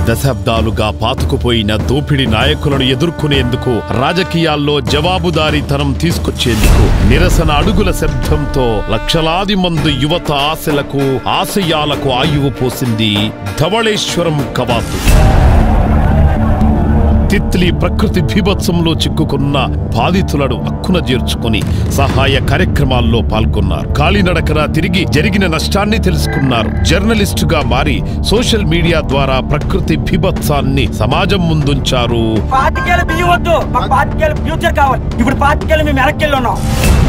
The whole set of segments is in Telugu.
దశాబ్దాలుగా పాతుకుపోయిన దోపిడీ నాయకులను ఎదుర్కొనేందుకు రాజకీయాల్లో జవాబుదారీతనం తీసుకొచ్చేందుకు నిరసన అడుగుల శబ్దంతో లక్షలాది మంది యువత ఆశలకు ఆశయాలకు ఆయువు పోసింది ధవళేశ్వరం కవాతు తిత్లీ ప్రకృతి బీభత్సంలో చిక్కుకున్న బాధితులను హక్కున చేర్చుకుని సహాయ కార్యక్రమాల్లో పాల్గొన్నారు కాలినడకన తిరిగి జరిగిన నష్టాన్ని తెలుసుకున్నారు జర్నలిస్టుగా మారి సోషల్ మీడియా ద్వారా ప్రకృతి బీభత్సాన్ని సమాజం ముందుంచారు పాతికేళ్ళ బియ్యం వద్దు మాకు పాతికేళ్ళ ఫ్యూచర్ కావాలి ఇప్పుడు పాతికేళ్ళు మేము వెనక్కి వెళ్ళి ఉన్నాం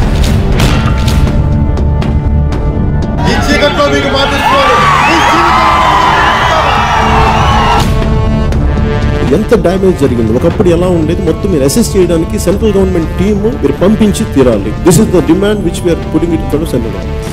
ఈ చీకట్లో మీకు మాటిస్తున్నాను ఈ జీవితం ఎంత డ్యామేజ్ జరిగింది ఒకప్పుడు ఎలా ఉండేది మొత్తం మీరు అసెస్ చేయడానికి సెంట్రల్ గవర్నమెంట్ టీమ్ మీరు పంపించి తీరాలి this is the demand which we are putting it from central government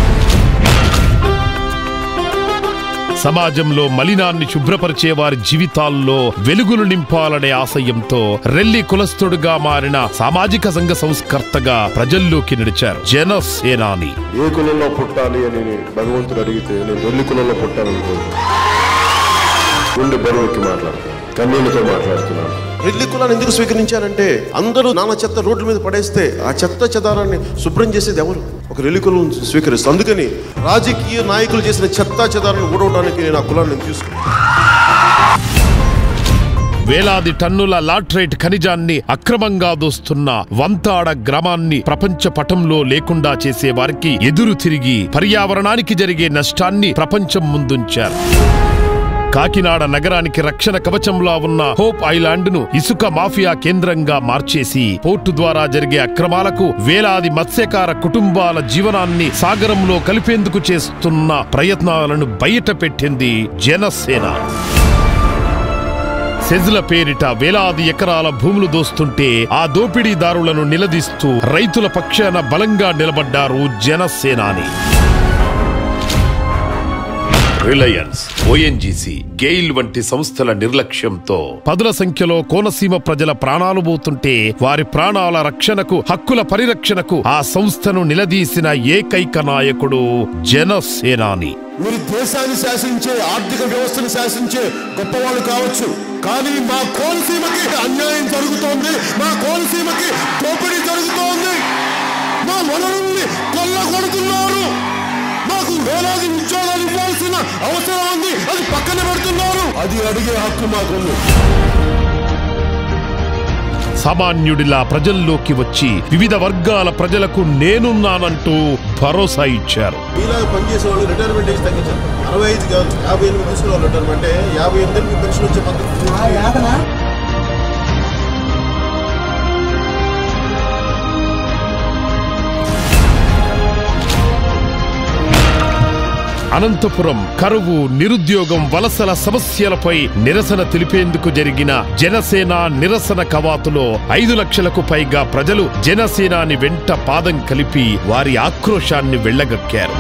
సమాజంలో మలినాన్ని శుభ్రపరిచే వారి జీవితాల్లో వెలుగులు నింపాలనే ఆశయంతో రెల్లి కులస్తుడుగా మారిన సామాజిక సంఘ సంస్కర్తగా ప్రజల్లోకి నడిచారు జనసేనాని ఏ కులంలో పుట్టాలి అని భగవంతుడు అడిగితే నేను వెళ్ళి కులంలో పుట్టాలని కోరుకున్నాను గుండె బరువుకి మాట్లాడుతున్నాను కన్నీళ్ళతో మాట్లాడుతున్నాను రెడ్డి కులాన్ని ఎందుకు స్వీకరించారంటే అందరూ నానా చెత్త రోడ్ల మీద పడేస్తే ఆ చెత్త చెదారాన్ని శుభ్రం చేసేది ఎవరు ఒక రెల్లి కులం స్వీకరిస్తుంది అందుకని రాజకీయ నాయకులు చేసిన చెత్త చెదారాన్ని ఊడవడానికి నేను ఆ కులాన్ని తీసుకున్నాను వేలాది టన్నుల లాట్రైట్ ఖనిజాన్ని అక్రమంగా దోస్తున్న వంతాడ గ్రామాన్ని ప్రపంచ పటంలో లేకుండా చేసే వారికి ఎదురు తిరిగి పర్యావరణానికి జరిగే నష్టాన్ని ప్రపంచం ముందుంచారు కాకినాడ నగరానికి రక్షణ కవచంలా ఉన్న హోప్ ఐలాండ్ ను ఇసుక మాఫియా కేంద్రంగా మార్చేసి పోర్టు ద్వారా జరిగే అక్రమాలకు వేలాది మత్స్యకార కుటుంబాల జీవనాన్ని సాగరంలో కలిపేందుకు చేస్తున్న ప్రయత్నాలను బయట పెట్టింది జనసేన సెజ్ల పేరిట వేలాది ఎకరాల భూములు దోస్తుంటే ఆ దోపిడీదారులను నిలదీస్తూ రైతుల పక్షాన బలంగా నిలబడ్డారు జనసేనాని రిలయన్స్ ఓఎన్జీసీ గెయిల్ వంటి సంస్థల నిర్లక్ష్యంతో పదుల సంఖ్యలో కోనసీమ ప్రజల ప్రాణాలు పోతుంటే వారి ప్రాణాల రక్షణకు హక్కుల పరిరక్షణకు ఆ సంస్థను నిలదీసిన ఏకైక నాయకుడు జనసేనాని మీరు దేశాన్ని శాసించే ఆర్థిక వ్యవస్థను శాసించే గొప్పవాళ్ళు కావచ్చు కానీ మా కోనసీమకి అన్యాయం జరుగుతోంది మా కోనసీమకి దోపిడీ జరుగుతోంది మా వనరుల్ని కొల్లగొడుతున్నారు మాకు వేలాది ఉద్యోగాలు ఇవ్వాల్సిన అవసరం ఉంది అది పక్కన పెడుతున్నారు అది అడిగే హక్కు మాకుంది సామాన్యుడిలా ప్రజల్లోకి వచ్చి వివిధ వర్గాల ప్రజలకు నేనున్నానంటూ భరోసా ఇచ్చారు మీలాగా పనిచేసే వాళ్ళు రిటైర్మెంట్ ఏజ్ తగ్గించారు అరవై ఐదు కాదు యాభై ఎనిమిది తీసుకురావాలి రిటైర్మెంట్ అంటే యాభై ఎనిమిది మీకు పెన్షన్ వచ్చే పద్ధతి అనంతపురం కరువు నిరుద్యోగం వలసల సమస్యలపై నిరసన తెలిపేందుకు జరిగిన జనసేన నిరసన కవాతులో ఐదు లక్షలకు పైగా ప్రజలు జనసేనాని వెంట పాదం కలిపి వారి ఆక్రోశాన్ని వెళ్ళగక్కారు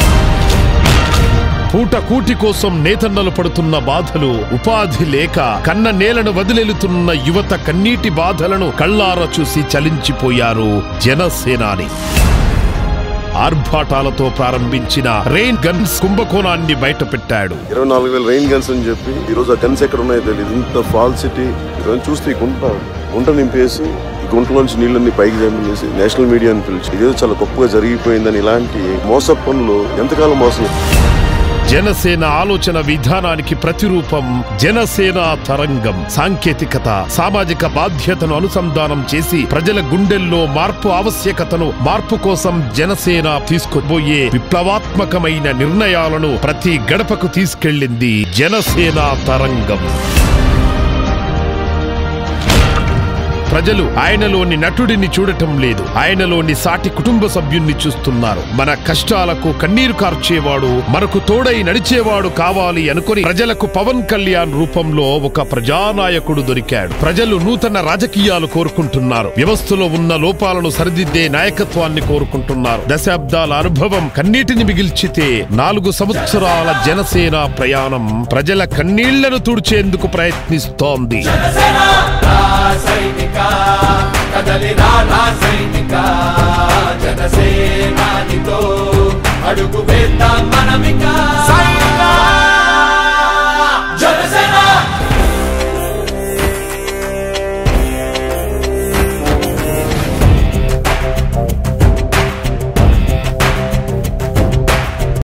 పూట కూటి కోసం నేతన్నలు పడుతున్న బాధలు ఉపాధి లేక కన్న నేలను వదిలేలుతున్న యువత కన్నీటి బాధలను కళ్ళారా చూసి చలించిపోయారు జనసేనాని ఆర్భాటాలతో ప్రారంభించిన రెయిన్ గన్స్ కుంభకోణాన్ని బయటపెట్టాడు ఇరవై నాలుగు వేల రెయిన్ గన్స్ అని చెప్పి ఈ రోజు ఆ గన్స్ ఎక్కడ ఉన్నాయో తెలియదు ఇంత ఫాల్ సిటీ ఇవన్నీ చూస్తే ఈ గుంట గుంట నింపేసి ఈ గుంటలోంచి నీళ్ళన్ని పైకి జంపేసి నేషనల్ మీడియాని పిలిచి ఇదేదో చాలా గొప్పగా జరిగిపోయిందని ఇలాంటి మోస పనులు ఎంతకాలం మోసం జనసేన ఆలోచన విధానానికి ప్రతిరూపం జనసేన తరంగం సాంకేతికత సామాజిక బాధ్యతను అనుసంధానం చేసి ప్రజల గుండెల్లో మార్పు ఆవశ్యకతను మార్పు కోసం జనసేన తీసుకుపోయే విప్లవాత్మకమైన నిర్ణయాలను ప్రతి గడపకు తీసుకెళ్ళింది జనసేన తరంగం ప్రజలు ఆయనలోని నటుడిని చూడటం లేదు ఆయనలోని సాటి కుటుంబ సభ్యుణ్ణి చూస్తున్నారు మన కష్టాలకు కన్నీరు కార్చేవాడు మనకు తోడై నడిచేవాడు కావాలి అనుకుని ప్రజలకు పవన్ కళ్యాణ్ రూపంలో ఒక ప్రజానాయకుడు దొరికాడు ప్రజలు నూతన రాజకీయాలు కోరుకుంటున్నారు వ్యవస్థలో ఉన్న లోపాలను సరిదిద్దే నాయకత్వాన్ని కోరుకుంటున్నారు దశాబ్దాల అనుభవం కన్నీటిని మిగిల్చితే నాలుగు సంవత్సరాల జనసేన ప్రయాణం ప్రజల కన్నీళ్లను తుడిచేందుకు ప్రయత్నిస్తోంది సైనిక కదలిరా రా సైనిక జనసేనానితో అడుగు వేద్దాం మనమిక సైనిక